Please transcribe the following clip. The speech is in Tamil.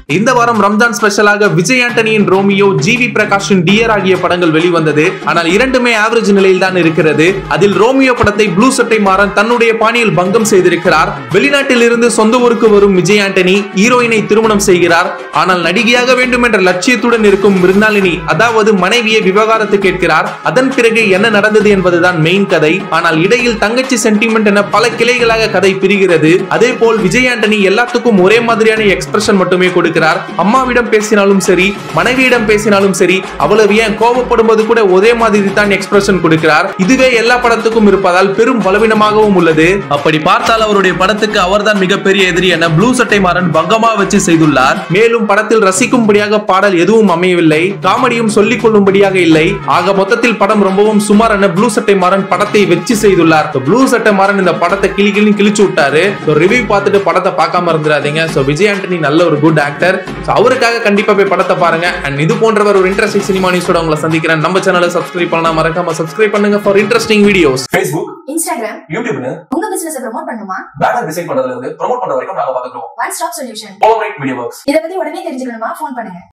இந்த வாரம் ரம்ஜான் ஸ்பெஷலாக விஜய் ஆண்டனியின் ரோமியோ ஜி வி பிரகாஷின் டியர் ஆகிய படங்கள் வெளிவந்தது ஆனால் இரண்டுமே ஆவரேஜ் நிலையில் தான் இருக்கிறது அதில் ரோமியோ படத்தை ப்ளூ சட்டை மாறன் தன்னுடைய பாணியில் பங்கம் செய்திருக்கிறார் வெளிநாட்டில் இருந்து சொந்த ஊருக்கு வரும் விஜய் ஆண்டனி ஹீரோயினை திருமணம் செய்கிறார் ஆனால் நடிகையாக வேண்டும் என்ற லட்சியத்துடன் இருக்கும் மிருந்தாளினி அதாவது மனைவியை விவகாரத்து கேட்கிறார் அதன் பிறகு என்ன நடந்தது என்பதுதான் மெயின் கதை ஆனால் இடையில் தங்கச்சி சென்டிமெண்ட் என பல கிளைகளாக கதை பிரிகிறது அதே போல் விஜய் ஆண்டனி எல்லாத்துக்கும் ஒரே மாதிரியான எக்ஸ்பிரஷன் மட்டுமே கொடுக்கிறார் அம்மாவிடம் பேசினாலும் சரி மனைவியிடம் பேசினாலும் சரி அவ்வளவு ஏன் கோபப்படும் போது கூட ஒரே மாதிரி தான் எக்ஸ்பிரஷன் கொடுக்கிறார் இதுவே எல்லா படத்துக்கும் இருப்பதால் பெரும் பலவீனமாகவும் உள்ளது அப்படி பார்த்தால் அவருடைய படத்துக்கு அவர்தான் மிகப்பெரிய எதிரி என ப்ளூ சட்டை மாறன் பங்கமா வச்சு செய்துள்ளார் மேலும் படத்தில் ரசிக்கும்படியாக பாடல் எதுவும் அமையவில்லை காமெடியும் சொல்லிக் கொள்ளும்படியாக இல்லை ஆக மொத்தத்தில் படம் ரொம்பவும் சுமார் என ப்ளூ சட்டை மாறன் படத்தை வெச்சு செய்துள்ளார் ப்ளூ சட்டை மாறன் இந்த படத்தை கிளி கிளி கிழிச்சு விட்டாரு ரிவ்யூ பார்த்துட்டு படத்தை பார்க்காம இருந்துடாதீங்க சோ விஜய் ஆண்டனி நல்ல ஒரு குட் ஆக்டர் சோ அவருக்காக கண்டிப்பா போய் படத்தை பாருங்க அண்ட் இது போன்றவர் ஒரு இன்ட்ரெஸ்டிங் சினிமா நியூஸோட உங்களை சந்திக்கிறேன் நம்ம சேனலை சப்ஸ்கிரைப் பண்ணலாம் மறக்காம சப்ஸ்கிரைப் பண்ணுங்க for interesting videos Facebook Instagram யூடியூப்னு உங்க பிசினஸ் ப்ரோமோட் பண்ணுமா பேனர் டிசைன் பண்றதுல இருந்து ப்ரோமோட் பண்ற வரைக்கும் நாங்க பாத்துக்கிறோம் one stop solution overnight video works இத பத்தி உடனே தெரிஞ்சுக்கணுமா ஃபோன் பண்ணுங்க